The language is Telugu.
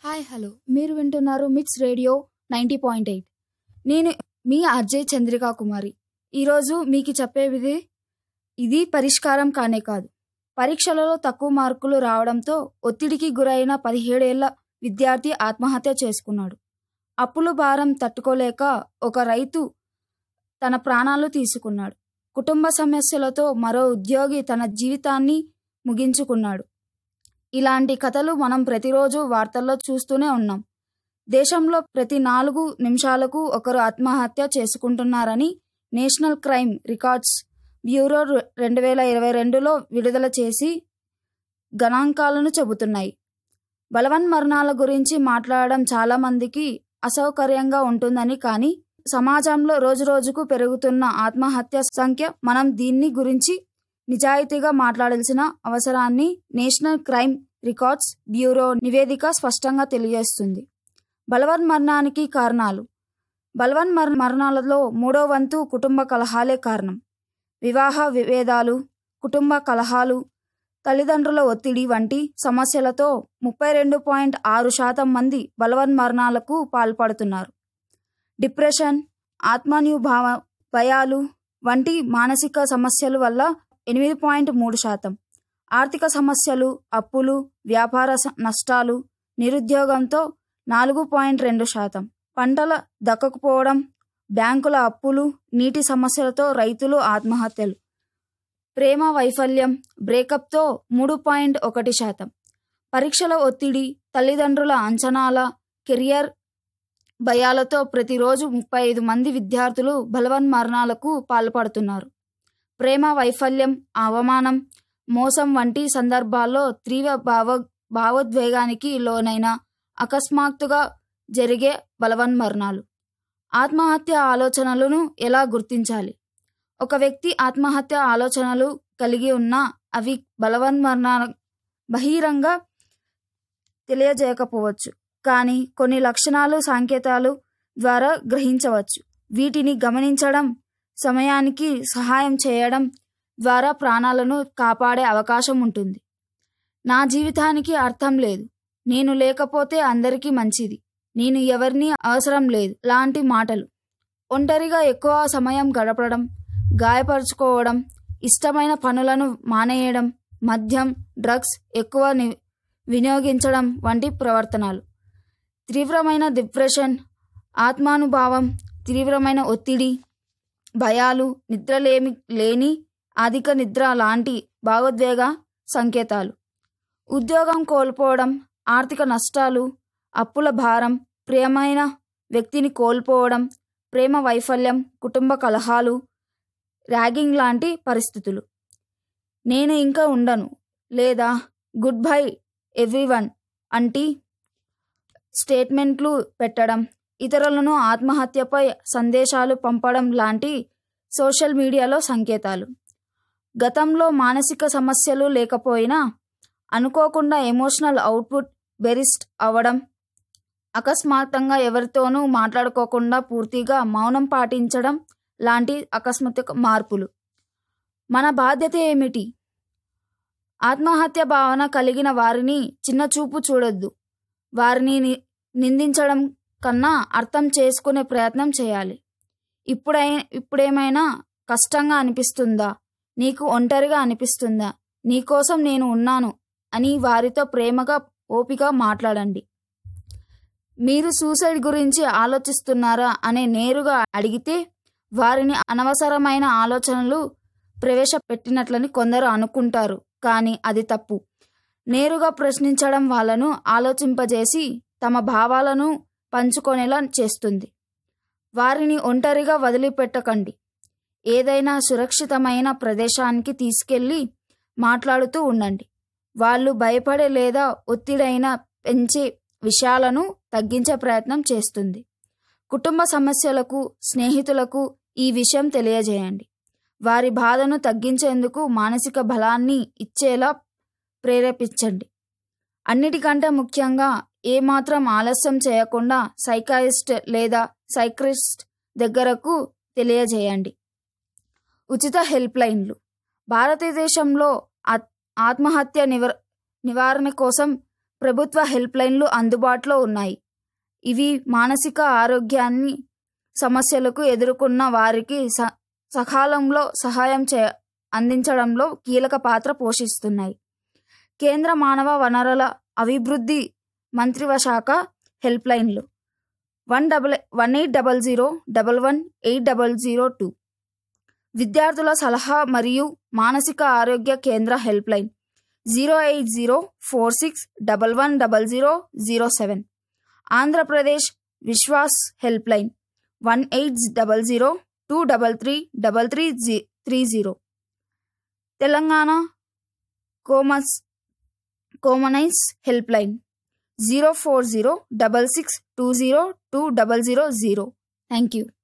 హాయ్ హలో మీరు వింటున్నారు mix radio ninety point eight నేను మీ అజయ్ చంద్రికా కుమారి ఈరోజు మీకు చెప్పేది ఇది పరిష్కారం కానే కాదు పరీక్షలలో తక్కువ మార్కులు రావడంతో ఒత్తిడికి గురైన పదిహేడేళ్ల విద్యార్థి ఆత్మహత్య చేసుకున్నాడు అప్పుల భారం తట్టుకోలేక ఒక రైతు తన ప్రాణాలు తీసుకున్నాడు కుటుంబ సమస్యలతో మరో ఉద్యోగి తన జీవితాన్ని ముగించుకున్నాడు ఇలాంటి కథలు మనం ప్రతిరోజు వార్తల్లో చూస్తూనే ఉన్నాం దేశంలో ప్రతి నాలుగు నిమిషాలకు ఒకరు ఆత్మహత్య చేసుకుంటున్నారని నేషనల్ క్రైమ్ రికార్డ్స్ బ్యూరో రెండు వేల ఇరవై రెండులో విడుదల చేసి గణాంకాలను చెబుతున్నాయి బలవన్ మరణాల గురించి మాట్లాడడం చాలామందికి అసౌకర్యంగా ఉంటుందని కానీ సమాజంలో రోజురోజుకు పెరుగుతున్న ఆత్మహత్య సంఖ్య మనం దీన్ని గురించి నిజాయితీగా మాట్లాడాల్సిన అవసరాన్ని నేషనల్ క్రైమ్ రికార్డ్స్ బ్యూరో నివేదిక స్పష్టంగా తెలియజేస్తుంది బలవన్ మరణానికి కారణాలు బలవన్ మర మరణాలలో మూడో వంతు కుటుంబ కలహాలే కారణం వివాహ విభేదాలు కుటుంబ కలహాలు తల్లిదండ్రుల ఒత్తిడి వంటి సమస్యలతో ముప్పై రెండు పాయింట్ ఆరు శాతం మంది బలవన్ మరణాలకు పాల్పడుతున్నారు డిప్రెషన్ ఆత్మానుభావ భయాలు వంటి మానసిక సమస్యల వల్ల ఎనిమిది పాయింట్ మూడు శాతం ఆర్థిక సమస్యలు అప్పులు వ్యాపార నష్టాలు నిరుద్యోగంతో నాలుగు పాయింట్ రెండు శాతం పంటల దక్కకపోవడం బ్యాంకుల అప్పులు నీటి సమస్యలతో రైతులు ఆత్మహత్యలు ప్రేమ వైఫల్యం బ్రేకప్తో మూడు పాయింట్ ఒకటి శాతం పరీక్షల ఒత్తిడి తల్లిదండ్రుల అంచనాల కెరియర్ భయాలతో ప్రతిరోజు ముప్పై ఐదు మంది విద్యార్థులు బలవన్ మరణాలకు పాల్పడుతున్నారు ప్రేమ వైఫల్యం అవమానం మోసం వంటి సందర్భాల్లో తీవ్ర భావ భావోద్వేగానికి లోనైన అకస్మాత్తుగా జరిగే బలవన్ మరణాలు ఆత్మహత్య ఆలోచనలను ఎలా గుర్తించాలి ఒక వ్యక్తి ఆత్మహత్య ఆలోచనలు కలిగి ఉన్న అవి బలవన్ మరణాల బహిరంగ తెలియజేయకపోవచ్చు కానీ కొన్ని లక్షణాలు సంకేతాలు ద్వారా గ్రహించవచ్చు వీటిని గమనించడం సమయానికి సహాయం చేయడం ద్వారా ప్రాణాలను కాపాడే అవకాశం ఉంటుంది నా జీవితానికి అర్థం లేదు నేను లేకపోతే అందరికీ మంచిది నేను ఎవరిని అవసరం లేదు లాంటి మాటలు ఒంటరిగా ఎక్కువ సమయం గడపడం గాయపరుచుకోవడం ఇష్టమైన పనులను మానేయడం మద్యం డ్రగ్స్ ఎక్కువ వినియోగించడం వంటి ప్రవర్తనలు తీవ్రమైన డిప్రెషన్ ఆత్మానుభావం తీవ్రమైన ఒత్తిడి భయాలు నిద్రలేమి లేని అధిక నిద్ర లాంటి భావోద్వేగ సంకేతాలు ఉద్యోగం కోల్పోవడం ఆర్థిక నష్టాలు అప్పుల భారం ప్రియమైన వ్యక్తిని కోల్పోవడం ప్రేమ వైఫల్యం కుటుంబ కలహాలు ర్యాగింగ్ లాంటి పరిస్థితులు నేను ఇంకా ఉండను లేదా గుడ్ బై ఎవ్రీవన్ అంటి స్టేట్మెంట్లు పెట్టడం ఇతరులను ఆత్మహత్యపై సందేశాలు పంపడం లాంటి సోషల్ మీడియాలో సంకేతాలు గతంలో మానసిక సమస్యలు లేకపోయినా అనుకోకుండా ఎమోషనల్ అవుట్పుట్ బెరిస్ట్ అవ్వడం అకస్మాత్తంగా ఎవరితోనూ మాట్లాడుకోకుండా పూర్తిగా మౌనం పాటించడం లాంటి అకస్మాత్ మార్పులు మన బాధ్యత ఏమిటి ఆత్మహత్య భావన కలిగిన వారిని చిన్నచూపు చూడొద్దు వారిని నిందించడం కన్నా అర్థం చేసుకునే ప్రయత్నం చేయాలి ఇప్పుడై ఇప్పుడేమైనా కష్టంగా అనిపిస్తుందా నీకు ఒంటరిగా అనిపిస్తుందా నీకోసం నేను ఉన్నాను అని వారితో ప్రేమగా ఓపిక మాట్లాడండి మీరు సూసైడ్ గురించి ఆలోచిస్తున్నారా అనే నేరుగా అడిగితే వారిని అనవసరమైన ఆలోచనలు ప్రవేశపెట్టినట్లని కొందరు అనుకుంటారు కానీ అది తప్పు నేరుగా ప్రశ్నించడం వాళ్ళను ఆలోచింపజేసి తమ భావాలను పంచుకొనేలా చేస్తుంది వారిని ఒంటరిగా వదిలిపెట్టకండి ఏదైనా సురక్షితమైన ప్రదేశానికి తీసుకెళ్ళి మాట్లాడుతూ ఉండండి వాళ్ళు భయపడే లేదా ఒత్తిడైన పెంచే విషయాలను తగ్గించే ప్రయత్నం చేస్తుంది కుటుంబ సమస్యలకు స్నేహితులకు ఈ విషయం తెలియజేయండి వారి బాధను తగ్గించేందుకు మానసిక బలాన్ని ఇచ్చేలా ప్రేరేపించండి అన్నిటికంటే ముఖ్యంగా ఏమాత్రం ఆలస్యం చేయకుండా సైకాయిస్ట్ లేదా సైక్రిస్ట్ దగ్గరకు తెలియజేయండి ఉచిత హెల్ప్ లైన్లు భారతదేశంలో ఆత్మహత్య నివర్ నివారణ కోసం ప్రభుత్వ హెల్ప్ లైన్లు అందుబాటులో ఉన్నాయి ఇవి మానసిక ఆరోగ్యాన్ని సమస్యలకు ఎదుర్కొన్న వారికి స సకాలంలో సహాయం చే అందించడంలో కీలక పాత్ర పోషిస్తున్నాయి కేంద్ర మానవ వనరుల అభివృద్ధి మంత్రిత్వ శాఖ హెల్ప్ లైన్లు one double one eight double zero double one eight double zero two విద్యార్థుల సలహా మరియు మానసిక ఆరోగ్య కేంద్ర help line zero eight zero four six double one double zero zero seven Andhra Pradesh Vishwas help line one eight double zero two double three double three జీ త్రీ జీరో తెలంగాణ కోమస్ కోమనైస్ help line zero four zero double six two zero two double zero zero thank you